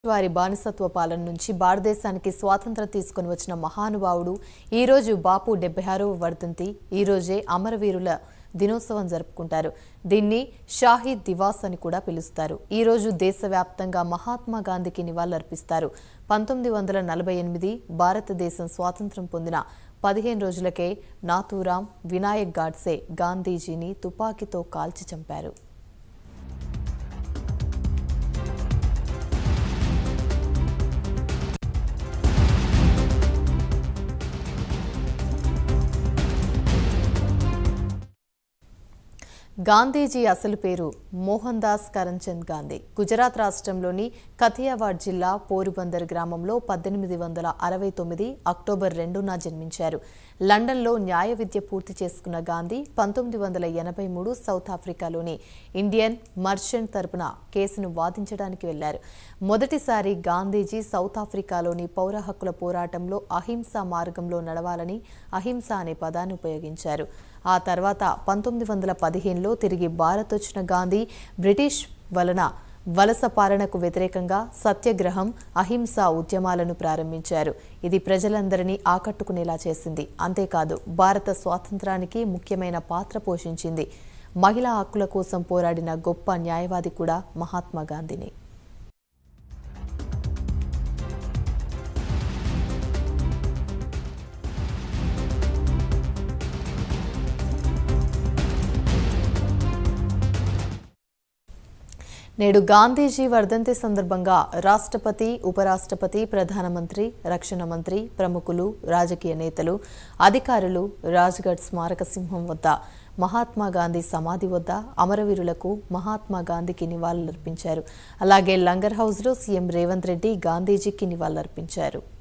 వారి బానిసత్వ పాలన నుంచి భారతదేశానికి స్వాతంత్రం తీసుకొని వచ్చిన మహానుభావుడు ఈరోజు బాపు డెబ్బై ఆరవ వర్ధంతి ఈరోజే అమరవీరుల దినోత్సవం జరుపుకుంటారు దీన్ని షాహీద్ దివాస్ అని కూడా పిలుస్తారు ఈ రోజు దేశవ్యాప్తంగా మహాత్మా గాంధీకి నివాళులర్పిస్తారు పంతొమ్మిది వందల నలభై ఎనిమిది భారతదేశం స్వాతంత్రం పొందిన పదిహేను రోజులకే నాథూరాం వినాయక్ గాడ్సే గాంధీజీని తుపాకీతో కాల్చి చంపారు గాంధీజీ అసలు పేరు మోహన్ దాస్ కరంచంద్ గాంధీ గుజరాత్ రాష్ట్రంలోని కథియావాడ్ జిల్లా పోరుబందర్ గ్రామంలో పద్దెనిమిది వందల అరవై తొమ్మిది అక్టోబర్ రెండున జన్మించారు లండన్లో న్యాయ విద్య పూర్తి చేసుకున్న గాంధీ పంతొమ్మిది వందల ఎనభై మూడు సౌత్ ఆఫ్రికాలోని ఇండియన్ మర్చెంట్ తరపున కేసును వాదించడానికి వెళ్లారు మొదటిసారి గాంధీజీ సౌత్ ఆఫ్రికాలోని పౌర హక్కుల పోరాటంలో అహింసా మార్గంలో నడవాలని అహింస అనే పదాన్ని ఉపయోగించారు ఆ తర్వాత పంతొమ్మిది వందల పదిహేనులో తిరిగి భారత్ వచ్చిన గాంధీ బ్రిటిష్ వలన వలస పాలనకు వ్యతిరేకంగా సత్యాగ్రహం అహింస ఉద్యమాలను ప్రారంభించారు ఇది ప్రజలందరినీ ఆకట్టుకునేలా చేసింది అంతేకాదు భారత స్వాతంత్రానికి ముఖ్యమైన పాత్ర పోషించింది మహిళా హక్కుల కోసం పోరాడిన గొప్ప న్యాయవాది కూడా మహాత్మా గాంధీని నేడు గాంధీజీ వర్ధంతి సందర్భంగా రాష్ట్రపతి ఉపరాష్ట్రపతి ప్రధానమంత్రి రక్షణ మంత్రి ప్రముఖులు రాజకీయ నేతలు అధికారులు రాజ్ఘడ్ స్మారక సింహం వద్ద మహాత్మా గాంధీ సమాధి వద్ద అమరవీరులకు మహాత్మా గాంధీకి నివాళులర్పించారు అలాగే లంగర్ హౌస్లో సీఎం రేవంత్ రెడ్డి గాంధీజీకి నివాళులర్పించారు